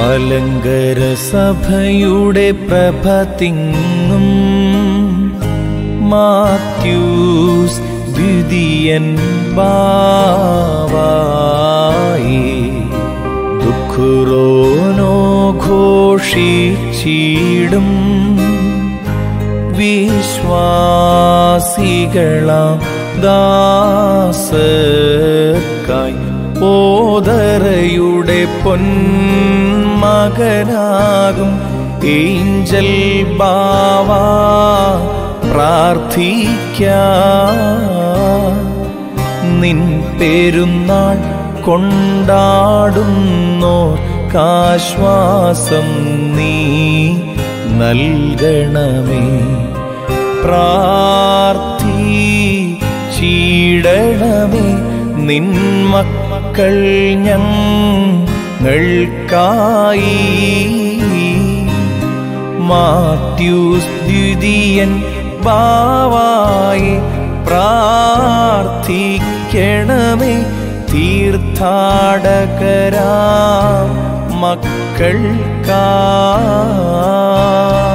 മലങ്കര സഭയുടെ പ്രഭ തിങ്ങും മാത്യൂസ് ദ്വിതീയൻ ബാവായി ദുഃഖുറോനോ ഘോഷിച്ചിടും വിശ്വാസികളാം ദാസക്കായി ഓതറയുടെ പൊന്മകനാകും ഏഞ്ചൽ ബാവ പ്രാർത്ഥിക്ക നിൻ പെരുന്നാൾ കൊണ്ടാടുന്നോർക്കാശ്വാസം നീ നൽകണമേ പ്രാർത്ഥിച്ചിടണമേ നിൻ മക്കൾ ഞങ്ങൾക്കായി മാത്യൂസ് ദ്വിതീയൻ ബാവായി പ്രാർത്ഥിക്കണമേ തീർത്ഥാടകരാം മക്കൾക്കാ